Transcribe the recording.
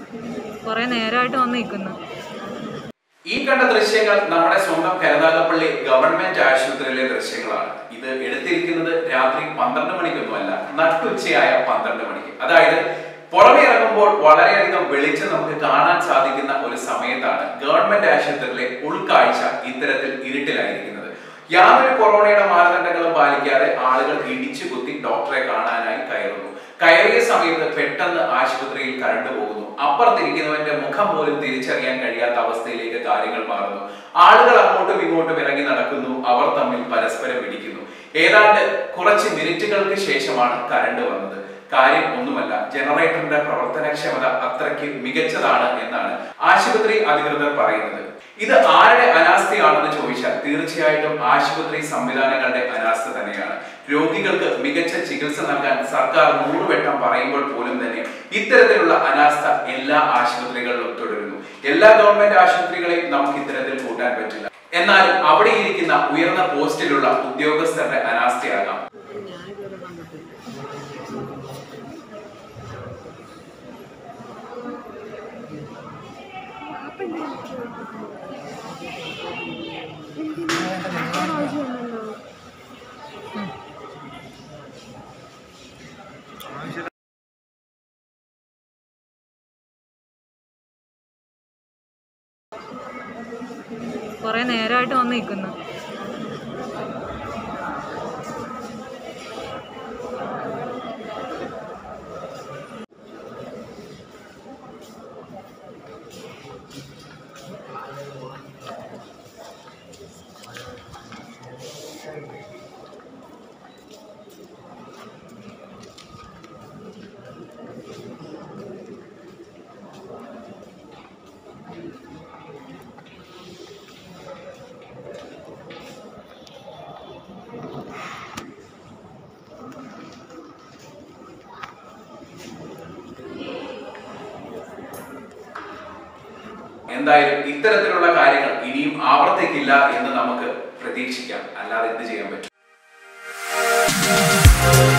കുറേ നേരമായിട്ട് വന്ന് നിൽക്കുന്നു ഈ കണ്ട ദൃശ്യങ്ങൾ നമ്മുടെ സ്വന്തം കരുനാഗപ്പള്ളി ഗവൺമെന്റ് ആശുപത്രിയിലെ ദൃശ്യങ്ങളാണ് ഇത് എടുത്തിരിക്കുന്നത് രാത്രി പന്ത്രണ്ട് മണിക്കൊന്നുമല്ല നട്ടുച്ചയായ പന്ത്രണ്ട് മണിക്ക് അതായത് പുറമെ ഇറങ്ങുമ്പോൾ വളരെയധികം വെളിച്ചം നമുക്ക് കാണാൻ സാധിക്കുന്ന ഒരു സമയത്താണ് ഗവൺമെന്റ് ആശുപത്രിയിലെ ഉൾക്കാഴ്ച ഇത്തരത്തിൽ ഇരുട്ടിലായിരിക്കുന്നത് യാതൊരു കൊറോണയുടെ മാനദണ്ഡങ്ങളും പാലിക്കാതെ ആളുകൾ ഇടിച്ചു കുത്തി ഡോക്ടറെ കാണാനായി കയറുന്നു കയറിയ സമയത്ത് പെട്ടെന്ന് ആശുപത്രിയിൽ കരണ്ട് പോകുന്നു അപ്പുറത്തിരിക്കുന്നവന്റെ മുഖം പോലും തിരിച്ചറിയാൻ കഴിയാത്ത അവസ്ഥയിലേക്ക് കാര്യങ്ങൾ മാറുന്നു ആളുകൾ അങ്ങോട്ടും ഇങ്ങോട്ടും ഇറങ്ങി നടക്കുന്നു അവർ തമ്മിൽ പരസ്പരം ഇടിക്കുന്നു ഏതാണ്ട് കുറച്ച് മിനിറ്റുകൾക്ക് ശേഷമാണ് കരണ്ട് വന്നത് കാര്യം ഒന്നുമല്ല ജനറേറ്ററിന്റെ പ്രവർത്തനക്ഷമത അത്രയ്ക്ക് മികച്ചതാണ് എന്നാണ് ആശുപത്രി അധികൃതർ പറയുന്നത് ഇത് ആരുടെ അനാസ്ഥയാണെന്ന് ചോദിച്ചാൽ തീർച്ചയായിട്ടും ആശുപത്രി സംവിധാനങ്ങളുടെ അനാസ്ഥ തന്നെയാണ് രോഗികൾക്ക് മികച്ച ചികിത്സ നൽകാൻ സർക്കാർ നൂറുവട്ടം പറയുമ്പോൾ പോലും തന്നെ ഇത്തരത്തിലുള്ള അനാസ്ഥ എല്ലാ ആശുപത്രികളിലും തുടരുന്നു എല്ലാ ഗവൺമെന്റ് ആശുപത്രികളെയും നമുക്ക് ഇത്തരത്തിൽ കൂട്ടാൻ പറ്റില്ല എന്നാൽ അവിടെ ഇരിക്കുന്ന ഉയർന്ന പോസ്റ്റിലുള്ള ഉദ്യോഗസ്ഥരുടെ അനാസ്ഥയാകാം കുറേ നേരമായിട്ട് വന്ന് നിൽക്കുന്നു എന്തായാലും ഇത്തരത്തിലുള്ള കാര്യങ്ങൾ ഇനിയും ആവർത്തിക്കില്ല എന്ന് നമുക്ക് പ്രതീക്ഷിക്കാം അല്ലാതെ എന്ത് ചെയ്യാൻ പറ്റും